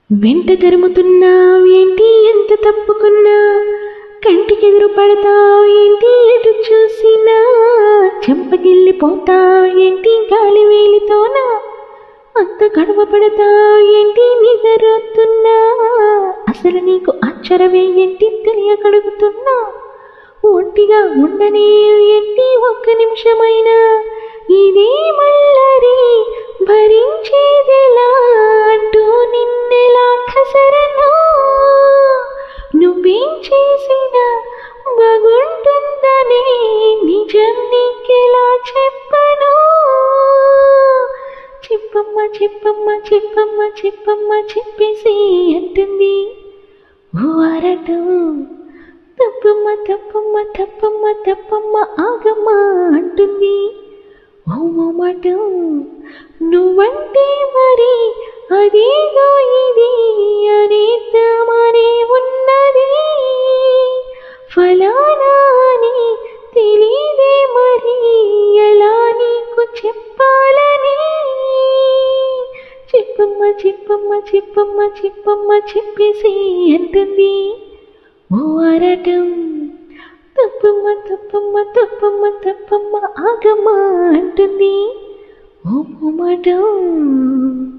వెంట తరుముతున్నావు ఏంటి ఎంత తప్పుకున్నా కంటికెదురు పడతావు ఏంటి ఎటు చూసినా చెంపగిల్లిపోతావు ఏంటి గాలి వేలితోనా అంత గడవ పడతావు ఏంటి నిద్రొస్తున్నా అసలు నీకు అచ్చరవే ఏంటి తెలియకడుగుతున్నా ఒంటిగా ఉండనే ఏంటి ఒక్క నిమిషమైనా ఇదే మల్లరి భరించేదెలా అంటూ నిన్నెలా కసరను నువ్వేం చేసినా బాగుంటుందని నిజం నీకెలా చెప్పను చెప్పమ్మ చెప్పమ్మ చెప్పమ్మ చెప్పమ్మ చెప్పేసి అంటుంది ఓ అరటం తప్పమ్మ తప్పమ్మ తప్పమ్మ తప్పమ్మ ఆగమ్మ అంటుంది ఓ మొమాటం నువ్వంటే మరి అదేదో ఇది అనేద్దామని ఉన్నది ఫలానా అని తెలీదే మరి ఎలా నీకు చెప్పాలని చెప్పమ్మ చెప్పమ్మ చెప్పమ్మ చెప్పమ్మ చెప్పేసి అంటుంది ఓ అరటం తప్పమ్మ తప్పమ్మ తప్పమ్మ తప్పమ్మ ఆగమ్మ అంటుంది ఓ మొమాటం